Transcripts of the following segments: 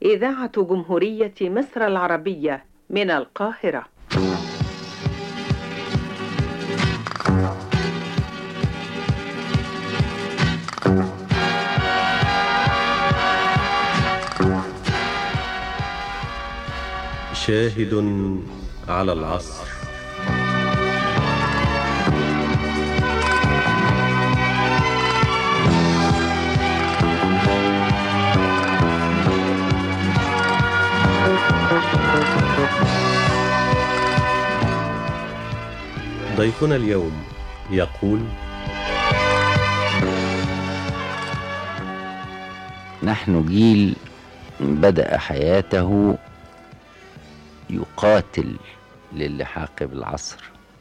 إذاعة جمهورية مصر العربية من القاهرة شاهد على العصر ضيفنا اليوم يقول نحن جيل بدأ حياته يقاتل للحاق بالعصر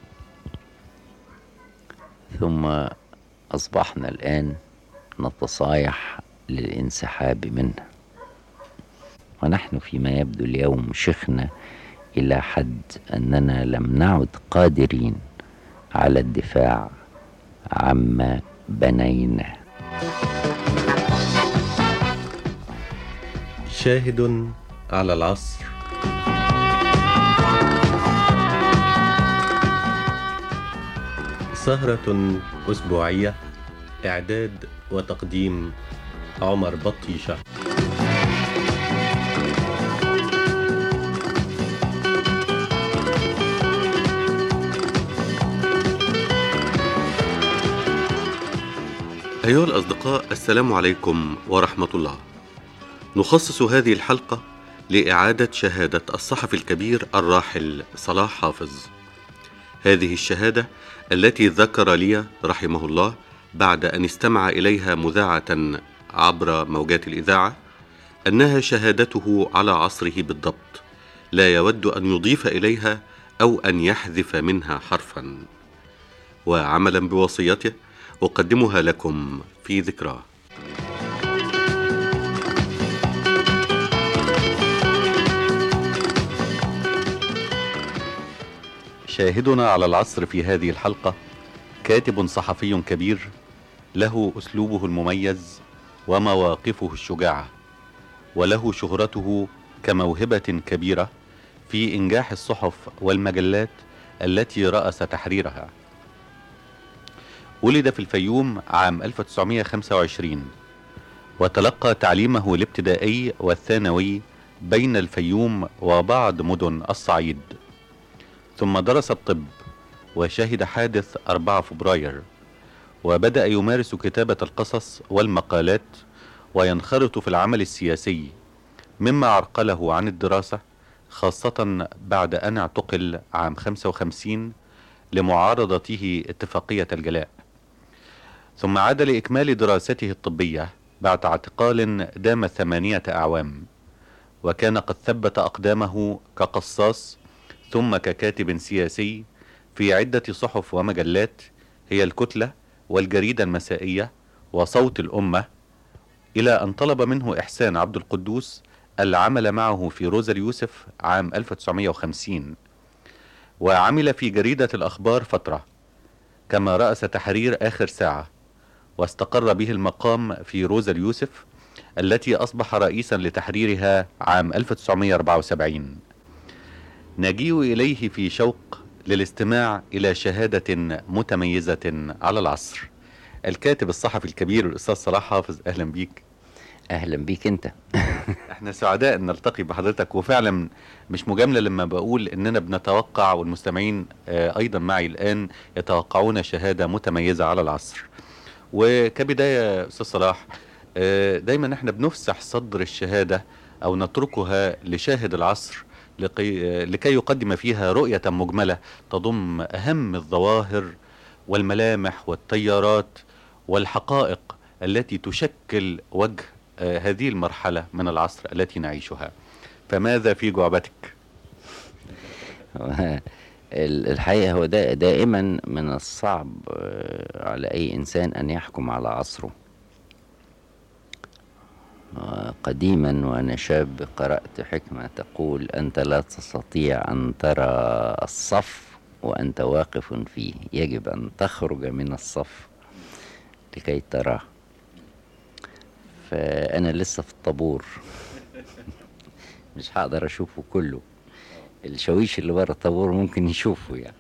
ثم أصبحنا الآن نتصايح للانسحاب منه ونحن فيما يبدو اليوم شخنا إلى حد أننا لم نعد قادرين على الدفاع عما بنيناه شاهد على العصر سهرة أسبوعية إعداد وتقديم عمر بطيشة أيها الأصدقاء السلام عليكم ورحمة الله نخصص هذه الحلقة لإعادة شهادة الصحفي الكبير الراحل صلاح حافظ هذه الشهادة التي ذكر لي رحمه الله بعد أن استمع إليها مذاعة عبر موجات الإذاعة أنها شهادته على عصره بالضبط لا يود أن يضيف إليها أو أن يحذف منها حرفا وعملا بوصيته أقدمها لكم في ذكراه شاهدنا على العصر في هذه الحلقة كاتب صحفي كبير له أسلوبه المميز ومواقفه الشجاعة وله شهرته كموهبة كبيرة في إنجاح الصحف والمجلات التي رأس تحريرها ولد في الفيوم عام 1925 وتلقى تعليمه الابتدائي والثانوي بين الفيوم وبعض مدن الصعيد ثم درس الطب وشهد حادث 4 فبراير وبدأ يمارس كتابة القصص والمقالات وينخرط في العمل السياسي مما عرقله عن الدراسة خاصة بعد أن اعتقل عام 55 لمعارضته اتفاقية الجلاء ثم عاد لإكمال دراسته الطبية بعد اعتقال دام ثمانية أعوام وكان قد ثبت أقدامه كقصاص ثم ككاتب سياسي في عدة صحف ومجلات هي الكتلة والجريدة المسائية وصوت الأمة إلى أن طلب منه إحسان عبد القدوس العمل معه في روزا اليوسف عام 1950 وعمل في جريدة الأخبار فترة كما رأس تحرير آخر ساعة واستقر به المقام في روزا اليوسف التي أصبح رئيسا لتحريرها عام 1974 نجيء إليه في شوق للاستماع إلى شهادة متميزة على العصر الكاتب الصحفي الكبير الأستاذ صلاح حافظ أهلا بيك أهلا بيك أنت احنا سعداء ان نلتقي بحضرتك وفعلا مش مجامله لما بقول اننا بنتوقع والمستمعين آه، ايضا معي الان يتوقعون شهاده متميزه على العصر وكبدايه استاذ صلاح آه، دايما احنا بنفسح صدر الشهاده او نتركها لشاهد العصر لكي, لكي يقدم فيها رؤيه مجمله تضم اهم الظواهر والملامح والتيارات والحقائق التي تشكل وجه آه، هذه المرحله من العصر التي نعيشها فماذا في جعبتك ال- الحقيقة هو دا دائما من الصعب آه، على أي إنسان أن يحكم على عصره آه، قديما وأنا شاب قرأت حكمة تقول أنت لا تستطيع أن ترى الصف وأنت واقف فيه يجب أن تخرج من الصف لكي تراه فأنا لسه في الطابور مش هقدر اشوفه كله الشاويش اللي بره الطابور ممكن يشوفه يعني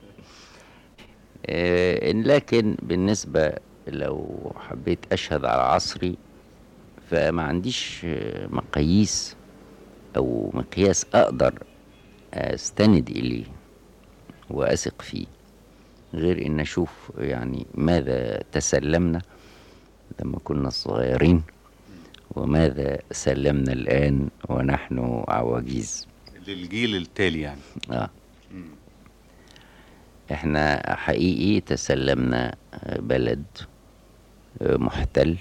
آه، لكن بالنسبة لو حبيت أشهد على عصري فما عنديش آه، مقاييس أو مقياس أقدر أستند إليه وأثق فيه غير إن أشوف يعني ماذا تسلمنا لما كنا صغيرين وماذا سلمنا الآن ونحن عواجيز للجيل التالي يعني آه. احنا حقيقي تسلمنا بلد محتل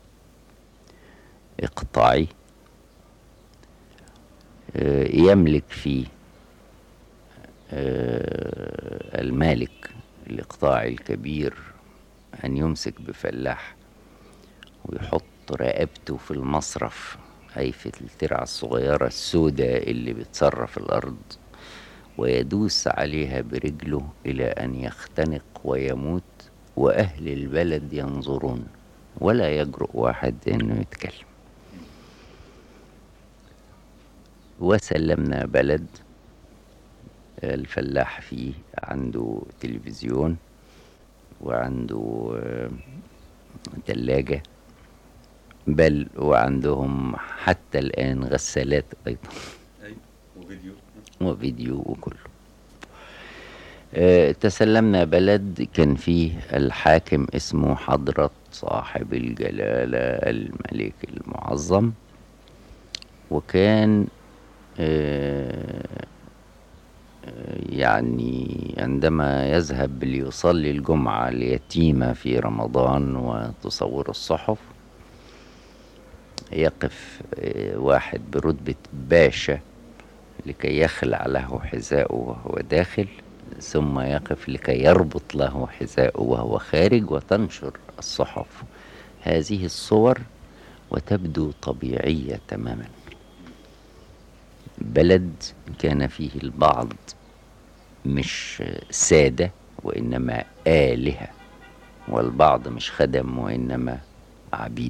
اقطاعي يملك فيه المالك الاقطاعي الكبير ان يمسك بفلاح ويحط رقبته في المصرف اي في الترعه الصغيره السوداء اللي بتصرف الارض ويدوس عليها برجله الى ان يختنق ويموت واهل البلد ينظرون ولا يجرؤ واحد انه يتكلم وسلمنا بلد الفلاح فيه عنده تلفزيون وعنده آه، تلاجة بل وعندهم حتى الآن غسالات أيضا وفيديو وفيديو وكله آه، تسلمنا بلد كان فيه الحاكم اسمه حضرة صاحب الجلالة الملك المعظم وكان آه، آه، يعني عندما يذهب ليصلي الجمعة اليتيمة في رمضان وتصور الصحف يقف آه، واحد برتبة باشا لكي يخلع له حذاءه وهو داخل ثم يقف لكي يربط له حذاءه وهو خارج وتنشر الصحف هذه الصور وتبدو طبيعية تماما بلد كان فيه البعض مش سادة وإنما آلهة والبعض مش خدم وإنما عبيد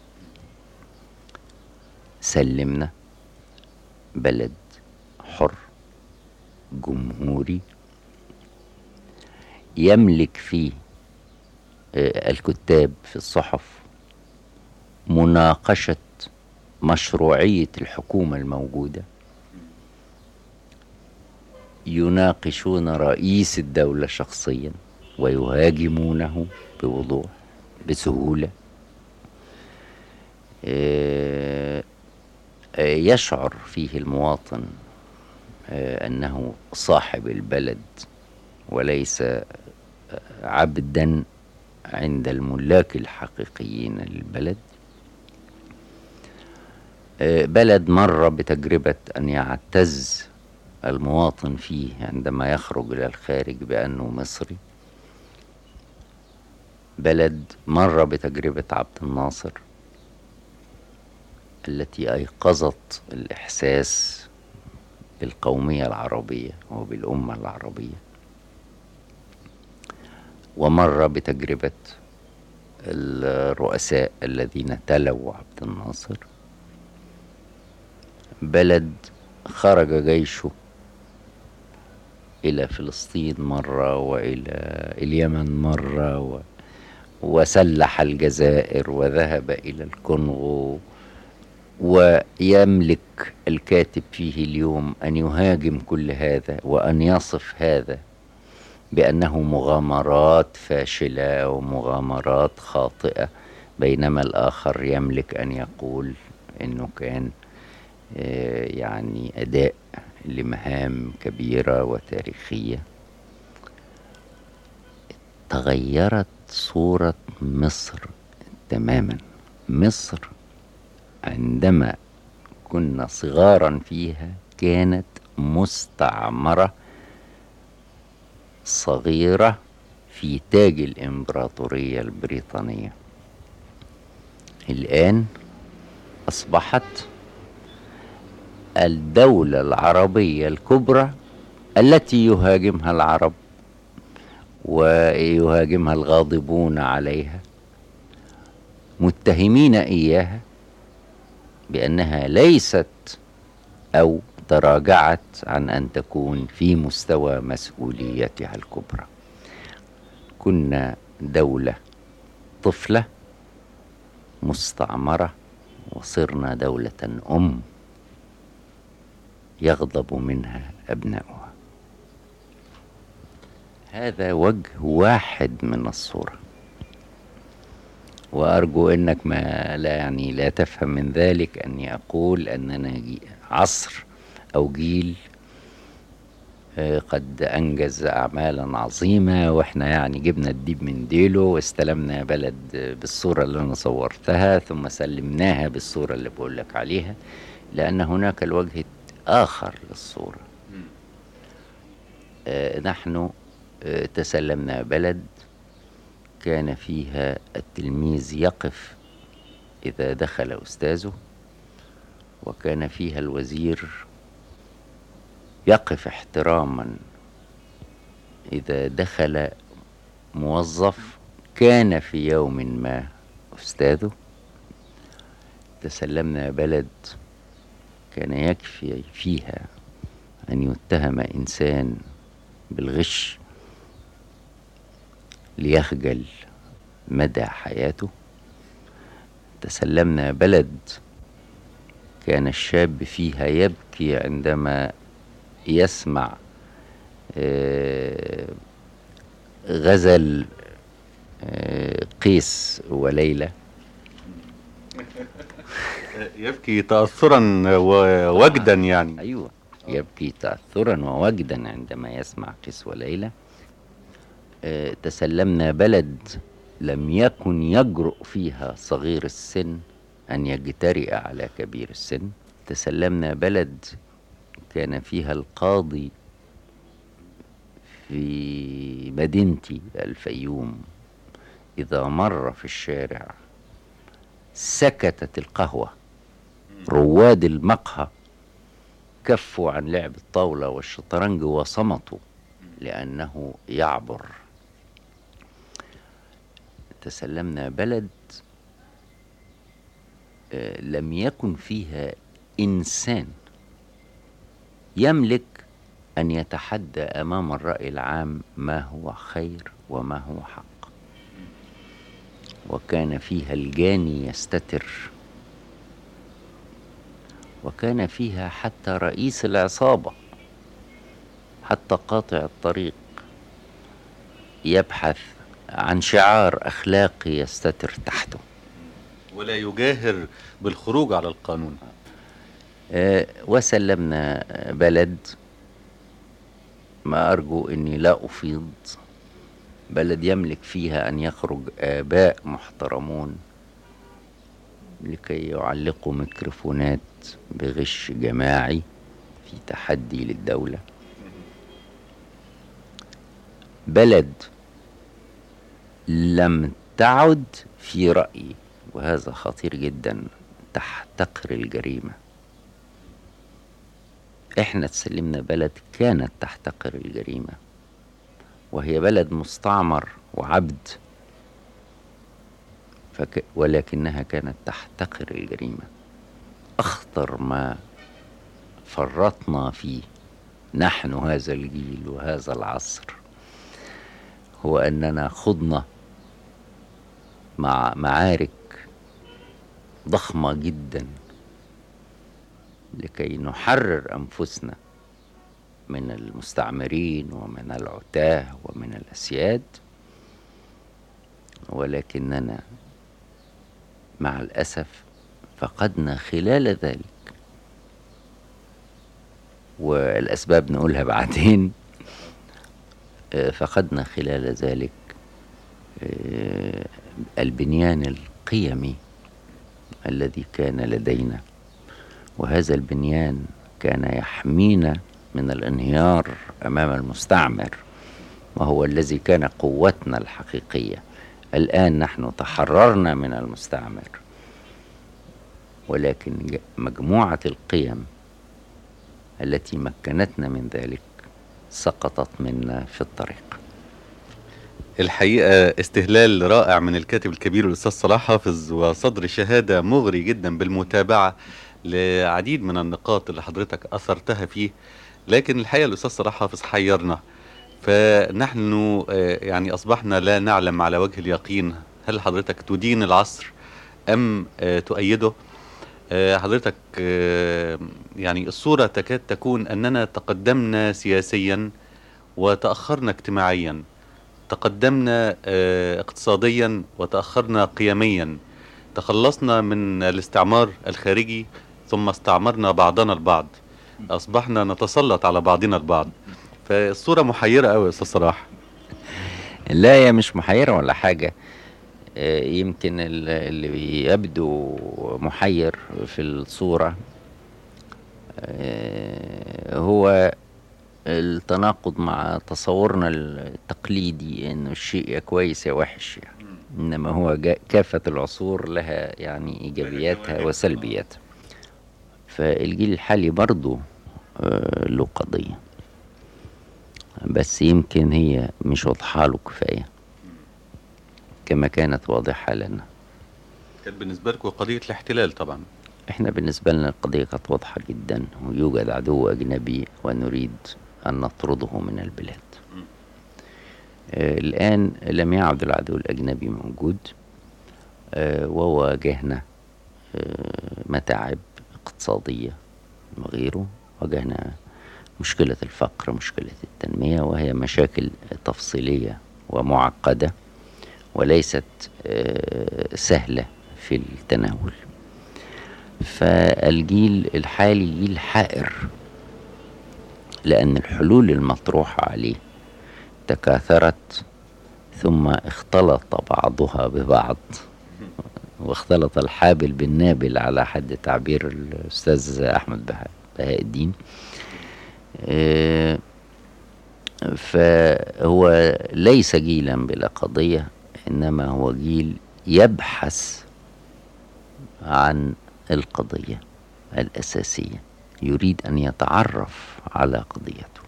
سلمنا بلد حر جمهوري يملك فيه آه، الكتاب في الصحف مناقشة مشروعية الحكومة الموجودة يناقشون رئيس الدولة شخصيا ويهاجمونه بوضوح بسهولة آه، آه، يشعر فيه المواطن آه، أنه صاحب البلد وليس آه، عبدا عند الملاك الحقيقيين للبلد آه، بلد مر بتجربة أن يعتز المواطن فيه عندما يخرج إلى الخارج بأنه مصري بلد مر بتجربة عبد الناصر التي أيقظت الإحساس بالقومية العربية وبالأمة العربية ومر بتجربة الرؤساء الذين تلوا عبد الناصر بلد خرج جيشه إلى فلسطين مرة وإلى اليمن مرة و وسلح الجزائر وذهب إلى الكونغو ويملك الكاتب فيه اليوم ان يهاجم كل هذا وان يصف هذا بانه مغامرات فاشله ومغامرات خاطئه بينما الاخر يملك ان يقول انه كان آه، يعني اداء لمهام كبيره وتاريخيه تغيرت صوره مصر تماما مصر عندما كنا صغارا فيها كانت مستعمرة صغيرة في تاج الإمبراطورية البريطانية الآن أصبحت الدولة العربية الكبرى التي يهاجمها العرب ويهاجمها الغاضبون عليها متهمين إياها بأنها ليست أو تراجعت عن أن تكون في مستوى مسؤوليتها الكبرى كنا دولة طفلة مستعمرة وصرنا دولة أم يغضب منها أبناؤها هذا وجه واحد من الصورة وأرجو أنك ما لا يعني لا تفهم من ذلك أني أقول أننا عصر أو جيل آه، قد أنجز أعمالا عظيمة وإحنا يعني جبنا الديب من ديله واستلمنا بلد بالصورة اللي أنا صورتها ثم سلمناها بالصورة اللي بقول لك عليها لأن هناك الوجه آخر للصورة آه، نحن آه، تسلمنا بلد كان فيها التلميذ يقف إذا دخل أستاذه وكان فيها الوزير يقف احتراما إذا دخل موظف كان في يوم ما أستاذه تسلمنا بلد كان يكفي فيها أن يتهم إنسان بالغش ليخجل مدى حياته تسلمنا بلد كان الشاب فيها يبكي عندما يسمع آه، غزل آه، قيس وليلى يبكي تأثرا ووجدا يعني أيوة يبكي تأثرا ووجدا عندما يسمع قيس وليلى آه، تسلمنا بلد لم يكن يجرؤ فيها صغير السن أن يجترئ على كبير السن تسلمنا بلد كان فيها القاضي في مدينتي الفيوم إذا مر في الشارع سكتت القهوة رواد المقهى كفوا عن لعب الطاولة والشطرنج وصمتوا لأنه يعبر تسلمنا بلد آه، لم يكن فيها إنسان يملك أن يتحدى أمام الرأي العام ما هو خير وما هو حق وكان فيها الجاني يستتر وكان فيها حتى رئيس العصابة حتى قاطع الطريق يبحث عن شعار أخلاقي يستتر تحته ولا يجاهر بالخروج على القانون آه، وسلمنا بلد ما أرجو أني لا أفيض بلد يملك فيها أن يخرج آباء محترمون لكي يعلقوا ميكروفونات بغش جماعي في تحدي للدولة بلد لم تعد في رأيي وهذا خطير جدا تحتقر الجريمه احنا تسلمنا بلد كانت تحتقر الجريمة وهي بلد مستعمر وعبد فك ولكنها كانت تحتقر الجريمة أخطر ما فرطنا فيه نحن هذا الجيل وهذا العصر هو أننا خضنا مع معارك ضخمة جدا لكي نحرر انفسنا من المستعمرين ومن العتاه ومن الاسياد ولكننا مع الاسف فقدنا خلال ذلك والاسباب نقولها بعدين آه، فقدنا خلال ذلك آه، البنيان القيمي الذي كان لدينا وهذا البنيان كان يحمينا من الانهيار امام المستعمر وهو الذي كان قوتنا الحقيقيه الان نحن تحررنا من المستعمر ولكن مجموعه القيم التي مكنتنا من ذلك سقطت منا في الطريق الحقيقة استهلال رائع من الكاتب الكبير الأستاذ صلاح حافظ وصدر شهادة مغري جدا بالمتابعة لعديد من النقاط اللي حضرتك اثرتها فيه لكن الحقيقه الاستاذ صلاح حافظ حيرنا فنحن آه، يعني اصبحنا لا نعلم على وجه اليقين هل حضرتك تدين العصر ام آه، تؤيده آه، حضرتك آه، يعني الصورة تكاد تكون أننا تقدمنا سياسيا وتأخرنا اجتماعيا تقدمنا آه، اقتصاديا وتأخرنا قيميا تخلصنا من الاستعمار الخارجي ثم استعمرنا بعضنا البعض أصبحنا نتسلط على بعضنا البعض فالصورة محيرة أوي يا أستاذ صلاح لا هي مش محيرة ولا حاجة آه، يمكن ال- اللي يبدو محير في الصورة آه، هو التناقض مع تصورنا التقليدي انه الشيء يا كويس يا وحش يعني انما هو جا- كافة العصور لها يعني ايجابياتها وسلبياتها فالجيل الحالي برضه آه، له قضية بس يمكن هي مش واضحة له كفاية كما كانت واضحة لنا كانت بالنسبة لكم قضية الاحتلال طبعا احنا بالنسبة لنا القضية كانت واضحة جدا ويوجد عدو أجنبي ونريد أن نطرده من البلاد آه الآن لم يعد العدو الأجنبي موجود آه وواجهنا آه متاعب اقتصادية وغيره واجهنا مشكلة الفقر مشكلة التنمية وهي مشاكل تفصيلية ومعقدة وليست آه، سهلة في التناول فالجيل الحالي جيل حائر لأن الحلول المطروحة عليه تكاثرت ثم اختلط بعضها ببعض واختلط الحابل بالنابل على حد تعبير الأستاذ أحمد بهاء بهاء الدين آه، فهو ليس جيلا بلا قضية إنما هو جيل يبحث عن القضية الأساسية يريد أن يتعرف على قضيته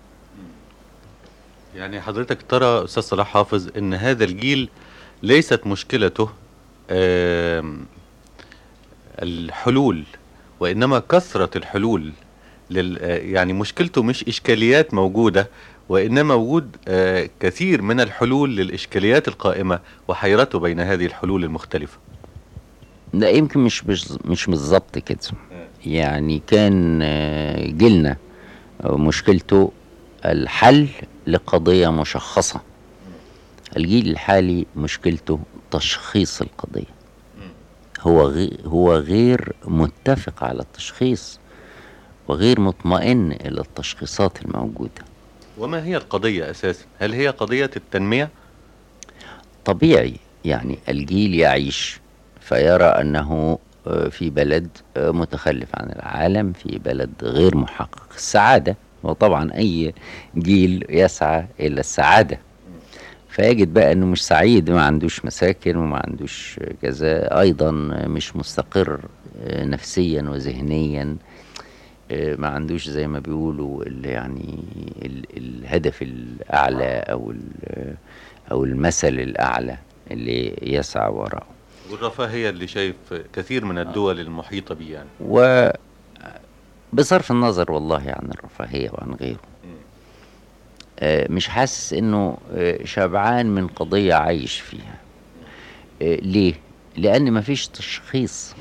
يعني حضرتك ترى استاذ صلاح حافظ ان هذا الجيل ليست مشكلته آم، الحلول وانما كثرة الحلول لل آه، يعني مشكلته مش اشكاليات موجودة وانما وجود آه، كثير من الحلول للاشكاليات القائمة وحيرته بين هذه الحلول المختلفة لا يمكن مش مش مش بالظبط كده يعني كان آه، جيلنا آه، مشكلته الحل لقضية مشخصة الجيل الحالي مشكلته تشخيص القضية هو غي هو غير متفق على التشخيص وغير مطمئن إلى التشخيصات الموجودة وما هي القضية اساسا هل هي قضية التنمية طبيعي يعني الجيل يعيش فيرى أنه آه، في بلد آه، متخلف عن العالم في بلد غير محقق السعادة وطبعا أي جيل يسعى إلى السعادة فيجد بقى أنه مش سعيد ما عندوش مساكن وما عندوش كذا أيضا مش مستقر آه، نفسيا وذهنيا آه، ما عندوش زي ما بيقولوا ال- يعني ال- الهدف الأعلى أو ال- أو المثل الأعلى اللي يسعى وراءه والرفاهية اللي شايف كثير من الدول المحيطة بيه يعني و بصرف النظر والله عن الرفاهية وعن غيره آه، مش حاسس انه آه، شبعان من قضية عايش فيها آه، ليه؟ لأن مفيش تشخيص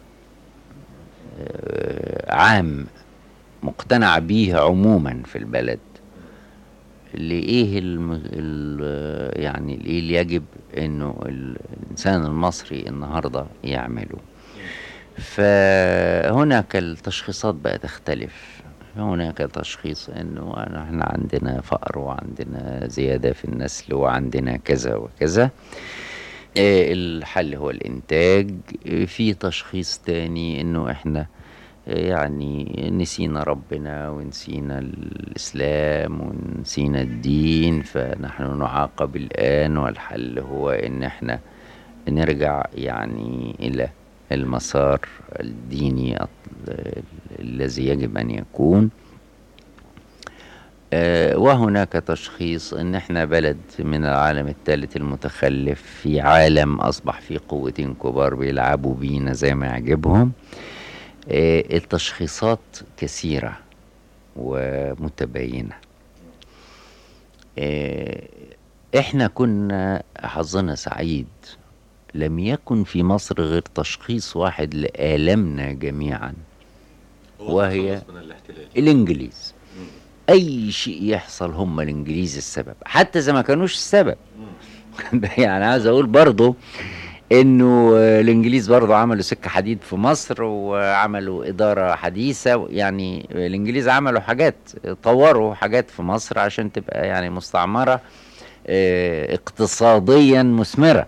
آه، عام مقتنع بيه عموما في البلد لإيه الم... ال... يعني الإيه اللي يجب إنه الإنسان المصري النهاردة يعمله فهناك التشخيصات بقى تختلف هناك تشخيص انه أنا- احنا عندنا فقر وعندنا زيادة في النسل وعندنا كذا وكذا آه، الحل هو الانتاج آه، في تشخيص تاني انه احنا آه، يعني نسينا ربنا ونسينا الاسلام ونسينا الدين فنحن نعاقب الان والحل هو ان احنا نرجع يعني الى المسار الديني ال- الذي يجب ان يكون آه، وهناك تشخيص ان احنا بلد من العالم الثالث المتخلف في عالم اصبح فيه قوتين كبار بيلعبوا بينا زي ما يعجبهم آه، التشخيصات كثيرة ومتباينة آه، احنا كنا حظنا سعيد لم يكن في مصر غير تشخيص واحد لآلامنا جميعا وهي الانجليز اي شيء يحصل هم الانجليز السبب حتى اذا ما كانوش السبب يعني عايز اقول برضو انه الانجليز برضو عملوا سكة حديد في مصر وعملوا ادارة حديثة يعني الانجليز عملوا حاجات طوروا حاجات في مصر عشان تبقى يعني مستعمرة اه، اقتصاديا مثمرة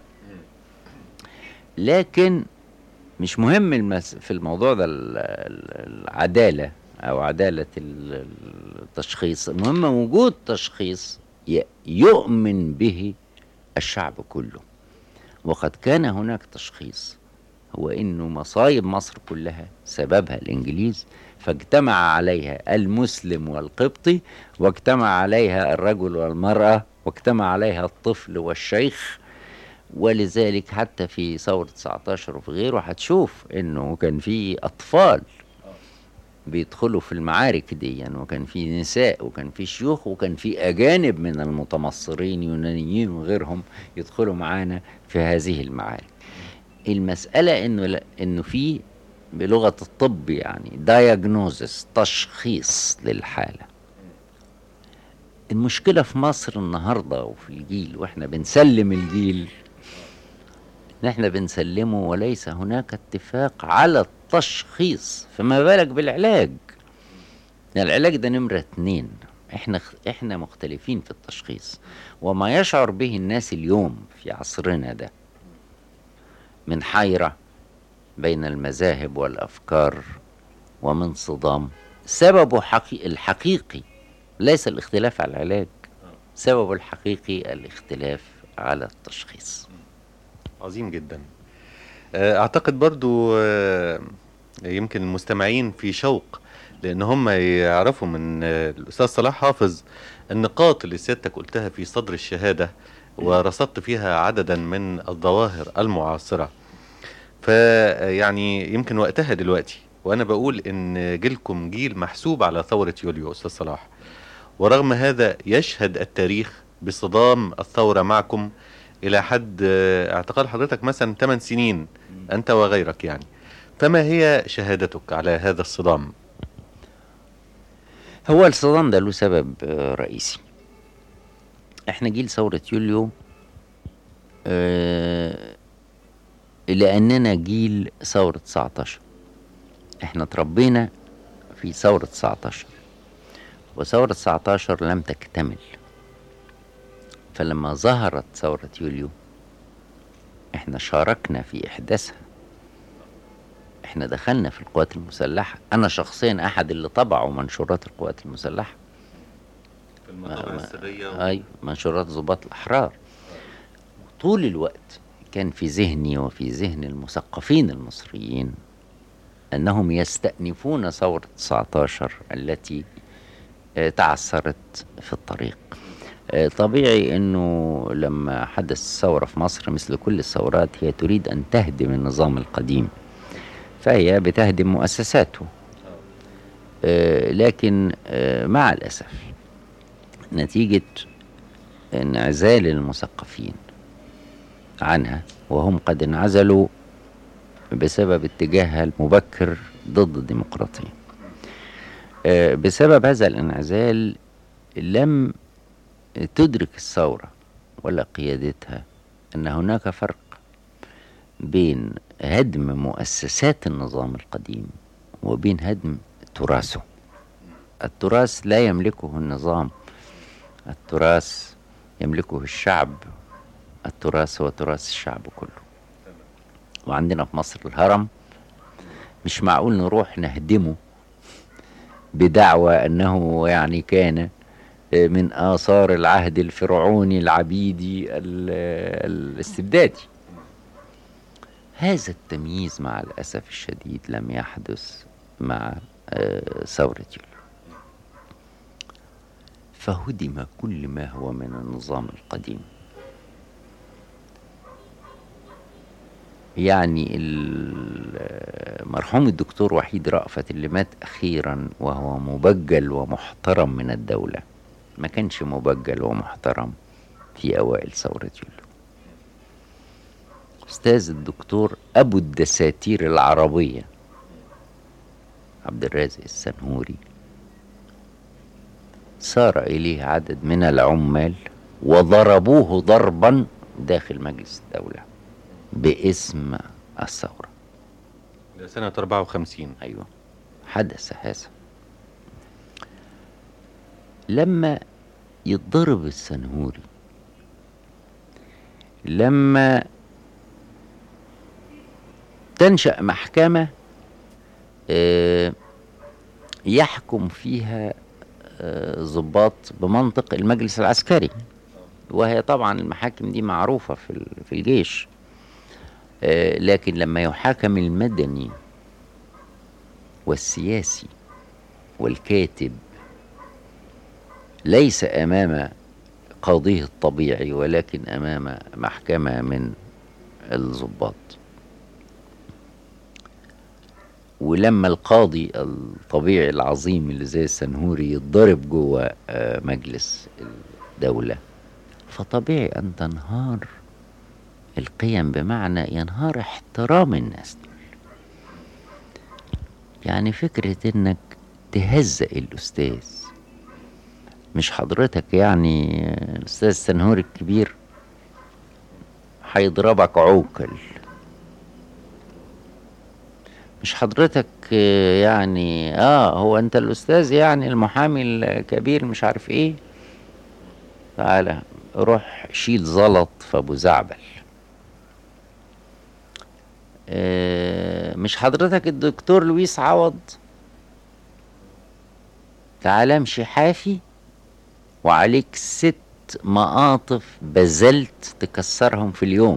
لكن مش مهم المس في الموضوع ده ال- ال- العدالة أو عدالة ال- التشخيص المهم وجود تشخيص ي- يؤمن به الشعب كله وقد كان هناك تشخيص هو انه مصايب مصر كلها سببها الانجليز فاجتمع عليها المسلم والقبطي واجتمع عليها الرجل والمرأة واجتمع عليها الطفل والشيخ ولذلك حتى في ثورة 19 وفي غيره هتشوف انه كان في اطفال بيدخلوا في المعارك دي يعني وكان في نساء وكان في شيوخ وكان في اجانب من المتمصرين يونانيين وغيرهم يدخلوا معانا في هذه المعارك المسألة انه لا انه في بلغة الطب يعني diagnosis تشخيص للحالة المشكلة في مصر النهاردة وفي الجيل واحنا بنسلم الجيل ان احنا بنسلمه وليس هناك اتفاق على التشخيص فما بالك بالعلاج العلاج ده نمرة اتنين احنا احنا مختلفين في التشخيص وما يشعر به الناس اليوم في عصرنا ده من حيرة بين المذاهب والأفكار ومن صدام سببه حقي الحقيقي ليس الاختلاف على العلاج سببه الحقيقي الاختلاف على التشخيص عظيم جدا آه، اعتقد برضو آه، يمكن المستمعين في شوق لان هم يعرفوا من آه، الاستاذ صلاح حافظ النقاط اللي سيادتك قلتها في صدر الشهاده ورصدت فيها عددا من الظواهر المعاصره فيعني يمكن وقتها دلوقتي وانا بقول ان جيلكم جيل محسوب على ثوره يوليو استاذ صلاح ورغم هذا يشهد التاريخ بصدام الثوره معكم الى حد آه، اعتقال حضرتك مثلا 8 سنين انت وغيرك يعني فما هي شهادتك على هذا الصدام هو الصدام ده له سبب آه، رئيسي احنا جيل ثورة يوليو آه، لأننا جيل ثورة 19 احنا اتربينا في ثورة 19 وثورة 19 لم تكتمل فلما ظهرت ثورة يوليو احنا شاركنا في إحداثها احنا دخلنا في القوات المسلحة أنا شخصيا أحد اللي طبعوا منشورات القوات المسلحة في المطابع السريه أي منشورات ضباط الأحرار طول الوقت كان في ذهني وفي ذهن المثقفين المصريين أنهم يستأنفون ثورة 19 التي آه، تعثرت في الطريق آه، طبيعي أنه لما حدث الثورة في مصر مثل كل الثورات هي تريد أن تهدم النظام القديم فهي بتهدم مؤسساته آه، لكن آه، مع الأسف نتيجة انعزال المثقفين عنها وهم قد انعزلوا بسبب اتجاهها المبكر ضد الديمقراطية آه، بسبب هذا الانعزال لم تدرك الثورة ولا قيادتها أن هناك فرق بين هدم مؤسسات النظام القديم وبين هدم تراثه التراث لا يملكه النظام التراث يملكه الشعب التراث هو تراث الشعب كله وعندنا في مصر الهرم مش معقول نروح نهدمه بدعوى انه يعني كان من اثار العهد الفرعوني العبيدي ال- الاستبدادي هذا التمييز مع الاسف الشديد لم يحدث مع آه، ثوره يوليو فهدم كل ما هو من النظام القديم يعني المرحوم الدكتور وحيد رأفت اللي مات أخيرا وهو مبجل ومحترم من الدولة ما كانش مبجل ومحترم في أوائل ثورة يوليو أستاذ الدكتور أبو الدساتير العربية عبد الرازق السنهوري سار إليه عدد من العمال وضربوه ضربا داخل مجلس الدولة باسم الثورة ده سنة 54 أيوة حدث هذا لما يتضرب السنهوري لما تنشأ محكمة آه، يحكم فيها آه، ضباط بمنطق المجلس العسكري وهي طبعا المحاكم دي معروفة في ال- في الجيش آه، لكن لما يحاكم المدني والسياسي والكاتب ليس امام قاضيه الطبيعي ولكن امام محكمه من الضباط ولما القاضي الطبيعي العظيم اللي زي السنهوري يتضرب جوه آه، مجلس الدوله فطبيعي ان تنهار القيم بمعنى ينهار احترام الناس دول يعني فكرة انك تهزأ الاستاذ مش حضرتك يعني الاستاذ السنهوري الكبير هيضربك عوكل مش حضرتك آه، يعني اه هو انت الاستاذ يعني المحامي الكبير مش عارف ايه تعالى روح شيل زلط في ابو زعبل آه، مش حضرتك الدكتور لويس عوض تعالى امشي حافي وعليك ست مقاطف بذلت تكسرهم في اليوم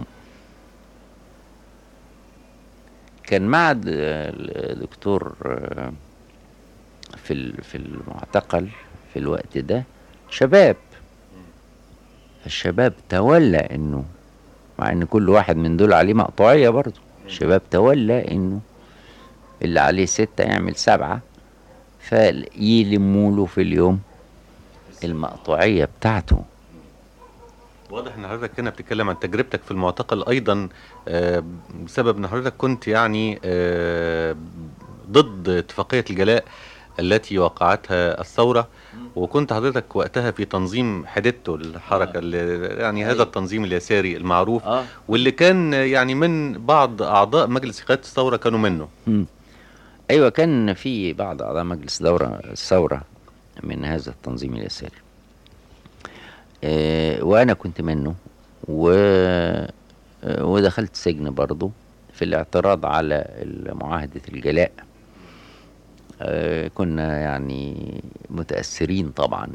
كان معد الدكتور آه، في ال- في المعتقل في الوقت ده شباب الشباب تولى انه مع ان كل واحد من دول عليه مقطوعية برضه الشباب تولى انه اللي عليه ستة يعمل سبعة فيلموا له في اليوم المقطوعية بتاعته واضح ان حضرتك هنا بتتكلم عن تجربتك في المعتقل ايضا آه، بسبب ان حضرتك كنت يعني آه، ضد اتفاقية الجلاء التي وقعتها الثورة وكنت حضرتك وقتها في تنظيم حديدته الحركة اللي يعني هذا أيوة. التنظيم اليساري المعروف اه واللي كان يعني من بعض اعضاء مجلس قيادة الثورة كانوا منه ايوه كان في بعض اعضاء مجلس دورة الثورة من هذا التنظيم اليساري آه وانا كنت منه و آه، ودخلت سجن برضه في الاعتراض على معاهدة الجلاء آه كنا يعني متأثرين طبعا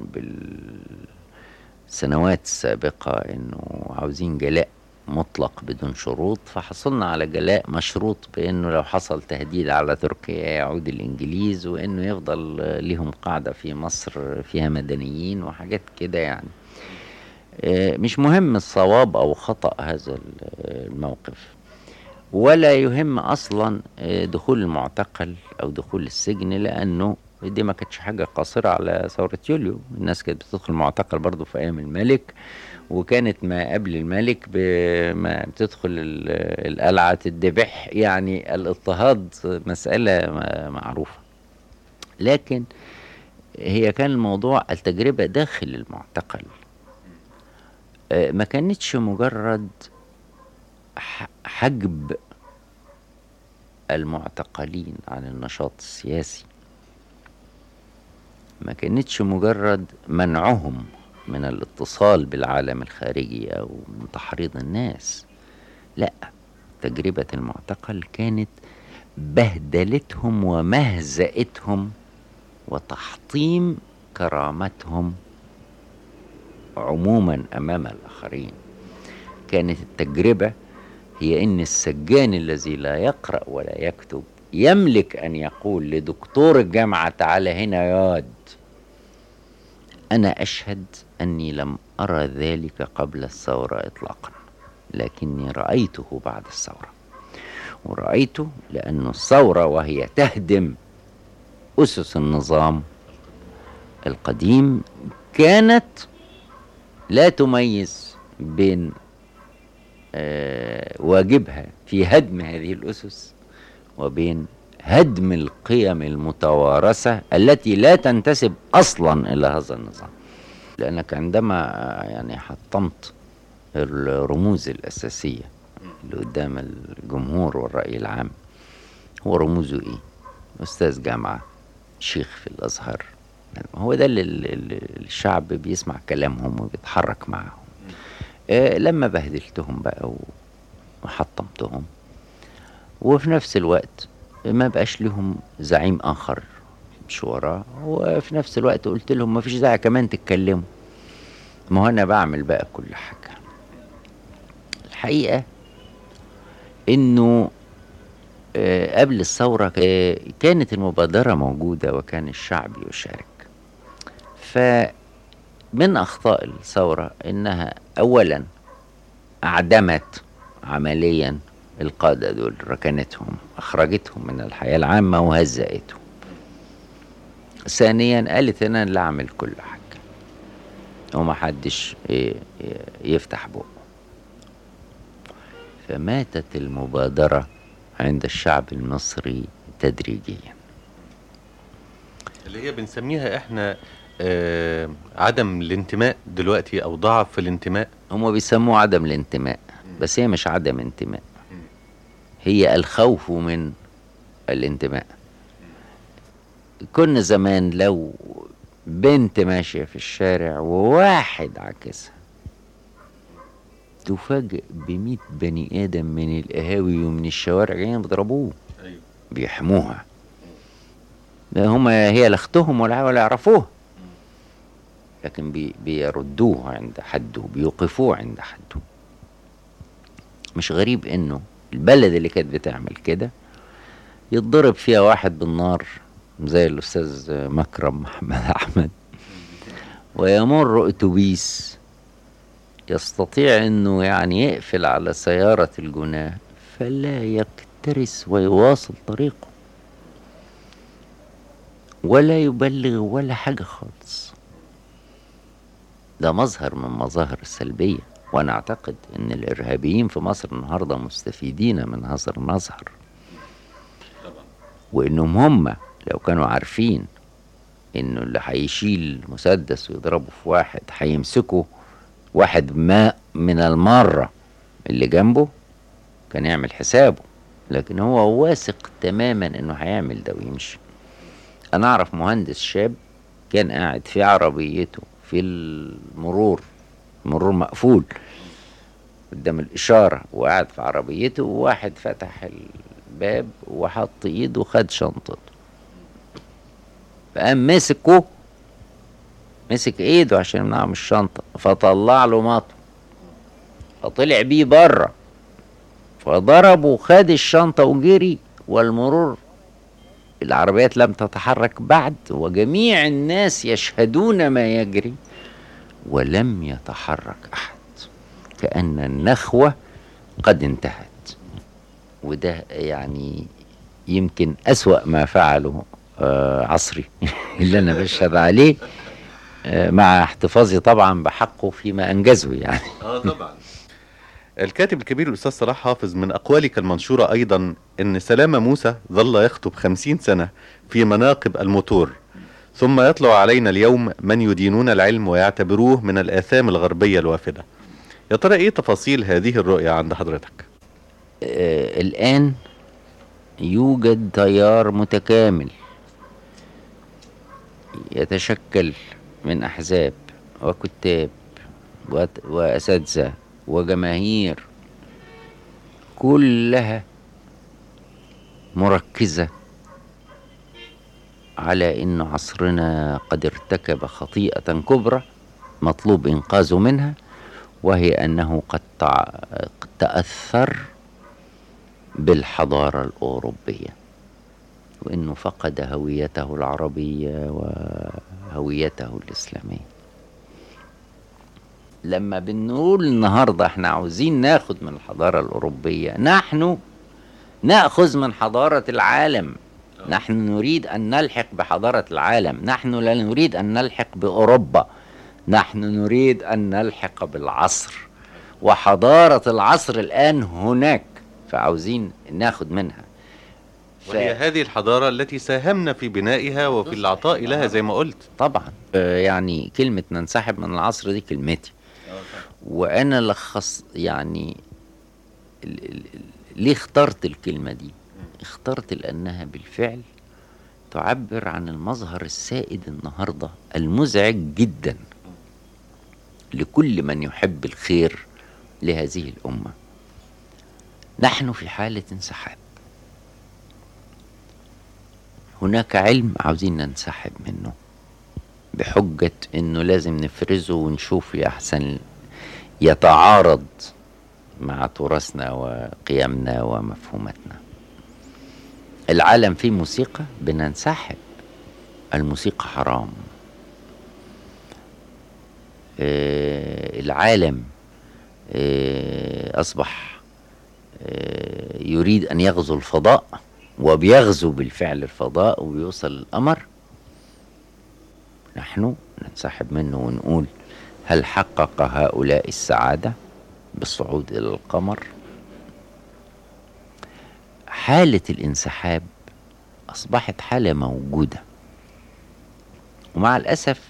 بالسنوات السابقة انه عاوزين جلاء مطلق بدون شروط فحصلنا على جلاء مشروط بانه لو حصل تهديد على تركيا يعود الانجليز وانه يفضل لهم قاعدة في مصر فيها مدنيين وحاجات كده يعني آه، مش مهم الصواب او خطأ هذا الموقف ولا يهم اصلا آه، دخول المعتقل او دخول السجن لانه دي ما كانتش حاجة قاصرة على ثورة يوليو الناس كانت بتدخل المعتقل برضو في أيام الملك وكانت ما قبل الملك ب- ما بتدخل ال- القلعة تدبح يعني الاضطهاد مسألة م- معروفة لكن هي كان الموضوع التجربة داخل المعتقل آه، ما كانتش مجرد ح- حجب المعتقلين عن النشاط السياسي ما كانتش مجرد منعهم من الاتصال بالعالم الخارجي او من تحريض الناس لا تجربة المعتقل كانت بهدلتهم ومهزأتهم وتحطيم كرامتهم عموما امام الاخرين كانت التجربة هي ان السجان الذي لا يقرأ ولا يكتب يملك ان يقول لدكتور الجامعة تعالى هنا ياد انا اشهد اني لم ارى ذلك قبل الثورة اطلاقا لكني رأيته بعد الثورة ورأيته لأن الثورة وهي تهدم أسس النظام القديم كانت لا تميز بين آه، واجبها في هدم هذه الأسس وبين هدم القيم المتوارثة التي لا تنتسب أصلا إلى هذا النظام لأنك عندما يعني حطمت الرموز الأساسية اللي قدام الجمهور والرأي العام هو رموزه إيه؟ أستاذ جامعة شيخ في الأزهر هو ده اللي الشعب بيسمع كلامهم وبيتحرك معهم آه لما بهدلتهم بقى وحطمتهم وفي نفس الوقت ما بقاش لهم زعيم آخر مش وراه وفي نفس الوقت قلت لهم ما فيش داعي كمان تتكلموا ما هو أنا بعمل بقى كل حاجة الحقيقة إنه آه قبل الثورة آه كانت المبادرة موجودة وكان الشعب يشارك فمن أخطاء الثورة إنها أولا أعدمت عمليا القادة دول ركنتهم أخرجتهم من الحياة العامة وهزأتهم ثانيا قالت أنا اللي أعمل كل حاجة وما حدش يفتح بقه فماتت المبادرة عند الشعب المصري تدريجيا اللي هي بنسميها احنا آه عدم الانتماء دلوقتي او ضعف في الانتماء هم بيسموه عدم الانتماء بس هي مش عدم انتماء هي الخوف من الانتماء كنا زمان لو بنت ماشية في الشارع وواحد عكسها تفاجئ بمئة بني آدم من القهاوي ومن الشوارع جايين بيضربوه أيوه. بيحموها هم هي لا اختهم ولا ولا يعرفوها لكن بي بيردوه عند حده بيوقفوه عند حده مش غريب انه البلد اللي كانت بتعمل كده يتضرب فيها واحد بالنار زي الاستاذ مكرم محمد احمد ويمر اتوبيس يستطيع انه يعني يقفل على سيارة الجناه فلا يكترث ويواصل طريقه ولا يبلغ ولا حاجة خالص ده مظهر من مظاهر السلبية وأنا أعتقد أن الإرهابيين في مصر النهاردة مستفيدين من هذا المظهر وإنهم هم لو كانوا عارفين إنه اللي هيشيل مسدس ويضربه في واحد هيمسكوا واحد ما من المرة اللي جنبه كان يعمل حسابه لكن هو واثق تماما إنه هيعمل ده ويمشي أنا أعرف مهندس شاب كان قاعد في عربيته في المرور مرور مقفول قدام الإشارة وقاعد في عربيته وواحد فتح الباب وحط إيده وخد شنطته فقام مسكه مسك إيده عشان يمنعه من الشنطة فطلع له مطر فطلع بيه بره فضربه وخد الشنطة وجري والمرور العربيات لم تتحرك بعد وجميع الناس يشهدون ما يجري ولم يتحرك احد كان النخوه قد انتهت وده يعني يمكن اسوا ما فعله آه عصري اللي انا بشهد عليه آه مع احتفاظي طبعا بحقه فيما انجزه يعني اه طبعا الكاتب الكبير الأستاذ صلاح حافظ من أقوالك المنشورة أيضا أن سلامة موسى ظل يخطب خمسين سنة في مناقب الموتور ثم يطلع علينا اليوم من يدينون العلم ويعتبروه من الآثام الغربية الوافدة يا ترى إيه تفاصيل هذه الرؤية عند حضرتك؟ آه الآن يوجد تيار متكامل يتشكل من أحزاب وكتاب وأساتذة وجماهير كلها مركزة على أن عصرنا قد ارتكب خطيئة كبرى مطلوب إنقاذه منها وهي أنه قد تأثر بالحضارة الأوروبية وأنه فقد هويته العربية وهويته الإسلامية لما بنقول النهارده احنا عاوزين ناخد من الحضاره الاوروبيه نحن نأخذ من حضارة العالم نحن نريد أن نلحق بحضارة العالم نحن لا نريد أن نلحق بأوروبا نحن نريد أن نلحق بالعصر وحضارة العصر الآن هناك فعاوزين ناخد منها ف... وهي هذه الحضارة التي ساهمنا في بنائها وفي العطاء لها زي ما قلت طبعا آه، يعني كلمة ننسحب من العصر دي كلمتي وأنا لخص يعني ال- ال- ال- ليه اخترت الكلمة دي اخترت لأنها بالفعل تعبر عن المظهر السائد النهاردة المزعج جدا لكل من يحب الخير لهذه الأمة نحن في حالة انسحاب هناك علم عاوزين ننسحب منه بحجة انه لازم نفرزه ونشوف يا احسن يتعارض مع تراثنا وقيمنا ومفهوماتنا العالم فيه موسيقى بننسحب الموسيقى حرام آه، العالم آه، أصبح آه، يريد أن يغزو الفضاء وبيغزو بالفعل الفضاء وبيوصل القمر نحن ننسحب منه ونقول هل حقق هؤلاء السعادة بالصعود إلى القمر حالة الانسحاب أصبحت حالة موجودة ومع الأسف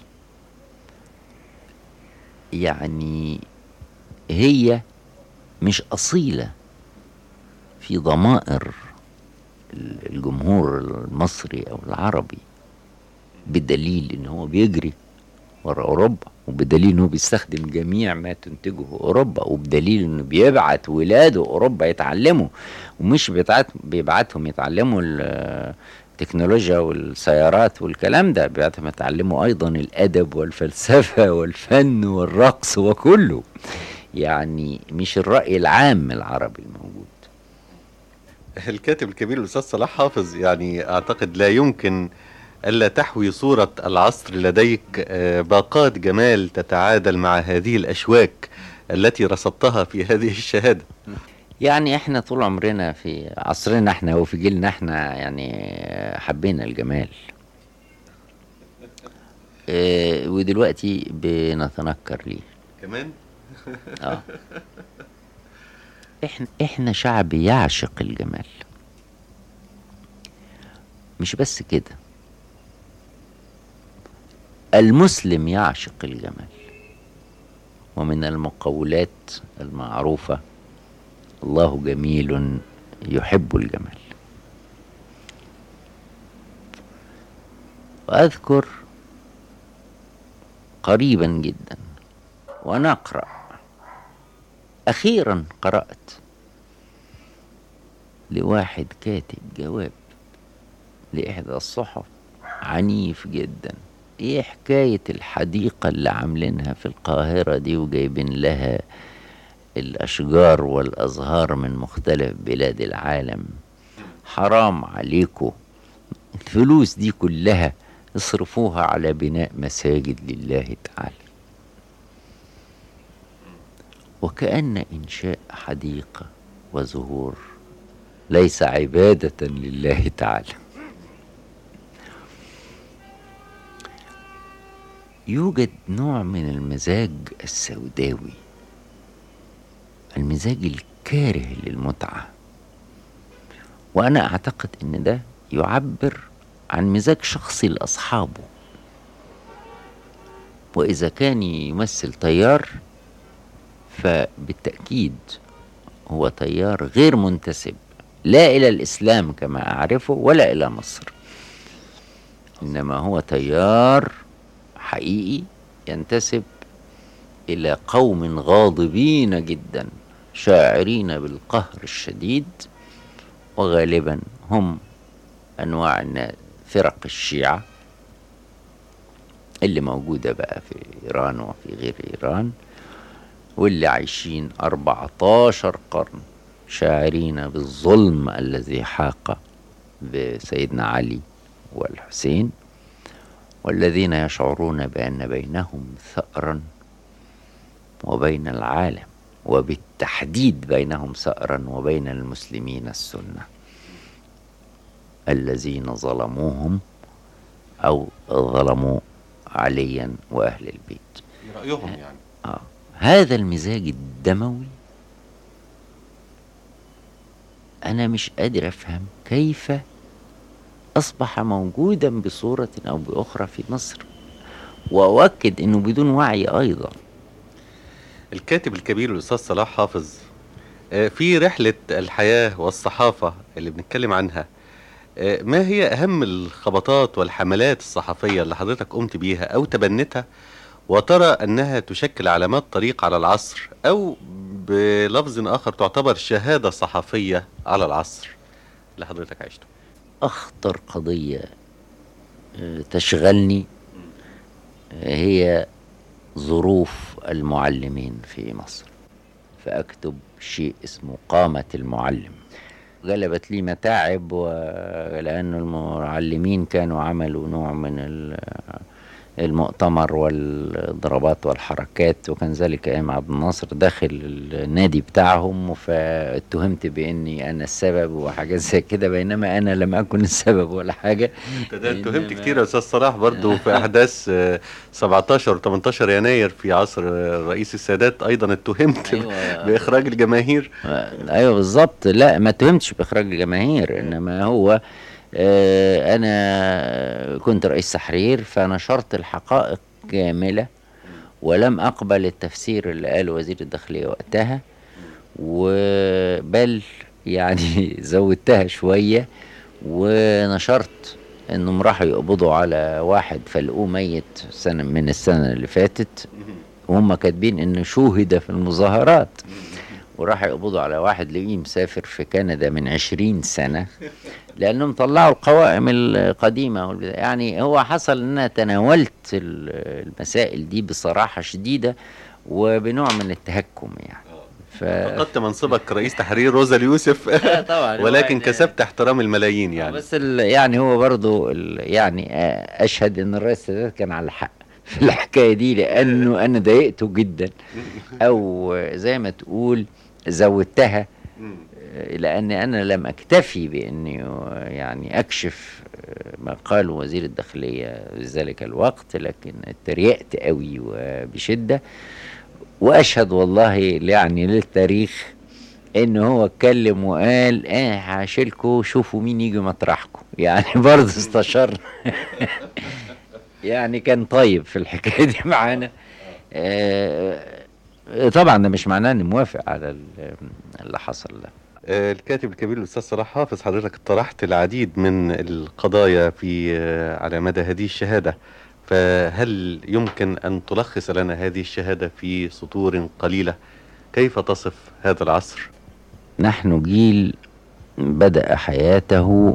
يعني هي مش أصيلة في ضمائر الجمهور المصري أو العربي بدليل إن هو بيجري ورا أوروبا وبدليل إنه بيستخدم جميع ما تنتجه أوروبا وبدليل إنه بيبعت ولاده أوروبا يتعلموا ومش بيبعت بيبعتهم يتعلموا ال- التكنولوجيا والسيارات والكلام ده بيبعتهم يتعلموا أيضا الأدب والفلسفة والفن والرقص وكله يعني مش الرأي العام العربي الموجود الكاتب الكبير الأستاذ صلاح حافظ يعني أعتقد لا يمكن ألا تحوي صورة العصر لديك آه، باقات جمال تتعادل مع هذه الأشواك التي رصدتها في هذه الشهادة يعني احنا طول عمرنا في عصرنا احنا وفي جيلنا احنا يعني حبينا الجمال اه ودلوقتي بنتنكر ليه كمان اه احنا احنا شعب يعشق الجمال مش بس كده المسلم يعشق الجمال ومن المقولات المعروفة الله جميل يحب الجمال وأذكر قريبا جدا وأنا أقرأ أخيرا قرأت لواحد كاتب جواب لإحدى الصحف عنيف جدا ايه حكاية الحديقة اللي عاملينها في القاهرة دي وجايبين لها الأشجار والأزهار من مختلف بلاد العالم حرام عليكم الفلوس دي كلها اصرفوها على بناء مساجد لله تعالى وكأن إنشاء حديقة وزهور ليس عبادة لله تعالى يوجد نوع من المزاج السوداوي المزاج الكاره للمتعة وأنا أعتقد إن ده يعبر عن مزاج شخصي لأصحابه وإذا كان يمثل تيار فبالتأكيد هو تيار غير منتسب لا إلى الإسلام كما أعرفه ولا إلى مصر إنما هو تيار حقيقي ينتسب إلى قوم غاضبين جدا شاعرين بالقهر الشديد وغالبا هم أنواع النا- فرق الشيعة اللي موجودة بقى في إيران وفي غير إيران واللي عايشين 14 قرن شاعرين بالظلم الذي حاق بسيدنا علي والحسين والذين يشعرون بأن بينهم ثأرا وبين العالم وبالتحديد بينهم ثأرا وبين المسلمين السنة الذين ظلموهم أو ظلموا عليا وأهل البيت رأيهم يعني آه. هذا المزاج الدموي أنا مش قادر أفهم كيف أصبح موجودا بصورة أو بأخرى في مصر وأؤكد أنه بدون وعي أيضا الكاتب الكبير الأستاذ صلاح حافظ آه، في رحلة الحياة والصحافة اللي بنتكلم عنها آه، ما هي أهم الخبطات والحملات الصحفية اللي حضرتك قمت بيها أو تبنتها وترى أنها تشكل علامات طريق على العصر أو بلفظ آخر تعتبر شهادة صحفية على العصر اللي حضرتك عشته أخطر قضية آه، تشغلني آه، هي ظروف المعلمين في مصر فأكتب شيء اسمه قامة المعلم غلبت لي متاعب ولأن المعلمين كانوا عملوا نوع من ال- المؤتمر والضربات والحركات وكان ذلك أيام عبد الناصر داخل النادي بتاعهم فاتهمت بإني أنا السبب وحاجات زي كده بينما أنا لم أكن السبب ولا حاجة انت ده اتهمت إنما- كتير يا استاذ صلاح برضو في احداث آه، 17 و 18 يناير في عصر آه، رئيس السادات ايضا اتهمت أيوة. باخراج الجماهير ايوه بالظبط لا ما اتهمتش باخراج الجماهير انما هو آه، انا كنت رئيس تحرير فنشرت الحقائق كامله ولم اقبل التفسير اللي قاله وزير الداخليه وقتها وبل يعني زودتها شويه ونشرت انهم راحوا يقبضوا على واحد فلقوه ميت سنه من السنه اللي فاتت وهم كاتبين انه شوهد في المظاهرات وراح يقبضوا على واحد لقيه مسافر في كندا من عشرين سنة لأنهم طلعوا القوائم القديمة والبتاع. يعني هو حصل أن أنا تناولت ال- المسائل دي بصراحة شديدة وبنوع من التهكم يعني ف... فقدت منصبك رئيس تحرير روزا اليوسف طبعا هو ولكن يعني- كسبت احترام الملايين يعني بس ال... يعني هو برضو ال... يعني آه، أشهد أن الرئيس السادات كان على حق في الحكاية دي لأنه أنا ضايقته جدا أو زي ما تقول زودتها لأن أنا لم أكتفي بإني يعني أكشف ما قاله وزير الداخلية في ذلك الوقت لكن اتريقت قوي وبشدة وأشهد والله يعني للتاريخ إن هو اتكلم وقال إيه هشيلكوا شوفوا مين يجي مطرحكم يعني برضه استشار يعني كان طيب في الحكاية دي معانا آه، طبعا ده مش معناه اني موافق على ال- اللي حصل ده آه، الكاتب الكبير الاستاذ صلاح حافظ حضرتك طرحت العديد من القضايا في آه، على مدى هذه الشهاده فهل يمكن ان تلخص لنا هذه الشهاده في سطور قليله كيف تصف هذا العصر نحن جيل بدأ حياته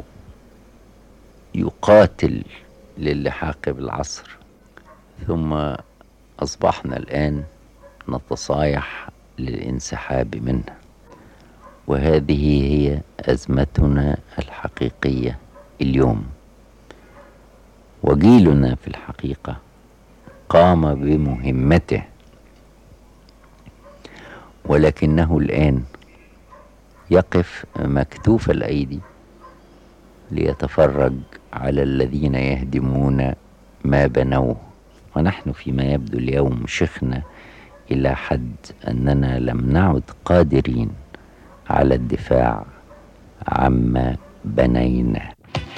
يقاتل للحاق بالعصر ثم أصبحنا الآن نتصايح للانسحاب منه وهذه هي أزمتنا الحقيقية اليوم وجيلنا في الحقيقة قام بمهمته ولكنه الآن يقف مكتوف الأيدي ليتفرج على الذين يهدمون ما بنوه ونحن فيما يبدو اليوم شخنا إلى حد أننا لم نعد قادرين على الدفاع عما بنيناه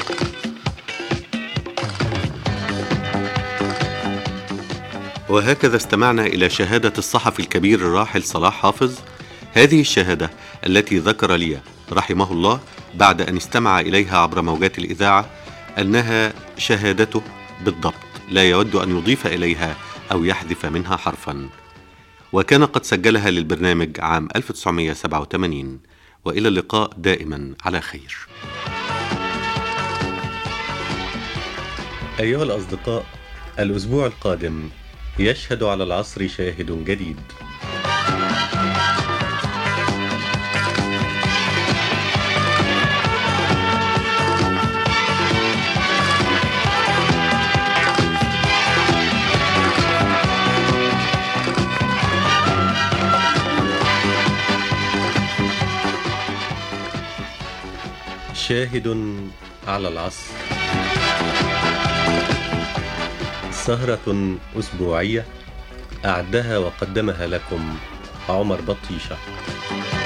وهكذا استمعنا إلى شهادة الصحفي الكبير الراحل صلاح حافظ هذه الشهادة التي ذكر لي رحمه الله بعد أن استمع إليها عبر موجات الإذاعة أنها شهادته بالضبط لا يود أن يضيف إليها أو يحذف منها حرفا وكان قد سجلها للبرنامج عام 1987 وإلى اللقاء دائما على خير أيها الأصدقاء الأسبوع القادم يشهد على العصر شاهد جديد شاهد على العصر سهرة أسبوعية أعدها وقدمها لكم عمر بطيشة